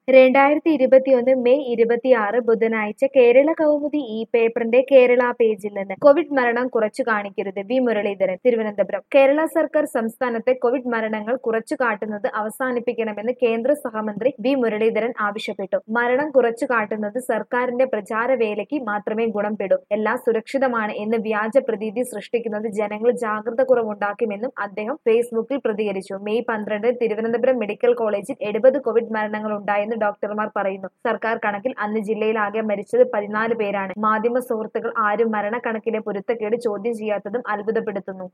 രണ്ടായിരത്തി ഇരുപത്തിയൊന്ന് മെയ് ഇരുപത്തിയാറ് ബുധനാഴ്ച കേരള കൗമുദി ഈ പേപ്പറിന്റെ കേരള പേജിൽ നിന്ന് കോവിഡ് മരണം കുറച്ചു കാണിക്കരുത് വി മുരളീധരൻ തിരുവനന്തപുരം കേരള സർക്കാർ സംസ്ഥാനത്തെ കോവിഡ് മരണങ്ങൾ കുറച്ചു കാട്ടുന്നത് അവസാനിപ്പിക്കണമെന്ന് കേന്ദ്ര സഹമന്ത്രി വി മുരളീധരൻ ആവശ്യപ്പെട്ടു മരണം കുറച്ചു കാട്ടുന്നത് സർക്കാരിന്റെ പ്രചാരവേലയ്ക്ക് മാത്രമേ ഗുണപ്പെടൂ എല്ലാം സുരക്ഷിതമാണ് എന്ന് വ്യാജ പ്രതീതി സൃഷ്ടിക്കുന്നത് ജനങ്ങൾ ജാഗ്രത കുറവുണ്ടാക്കുമെന്നും അദ്ദേഹം ഫേസ്ബുക്കിൽ പ്രതികരിച്ചു മെയ് പന്ത്രണ്ടിന് തിരുവനന്തപുരം മെഡിക്കൽ കോളേജിൽ എഴുപത് കോവിഡ് മരണങ്ങൾ ഉണ്ടായെന്ന് ഡോക്ടർമാർ പറയുന്നു സർക്കാർ കണക്കിൽ അന്ന് ജില്ലയിലാകെ മരിച്ചത് പതിനാല് പേരാണ് മാധ്യമ സുഹൃത്തുക്കൾ ആരും മരണക്കണക്കിലെ പൊരുത്തക്കേട് ചോദ്യം ചെയ്യാത്തതും അത്ഭുതപ്പെടുത്തുന്നു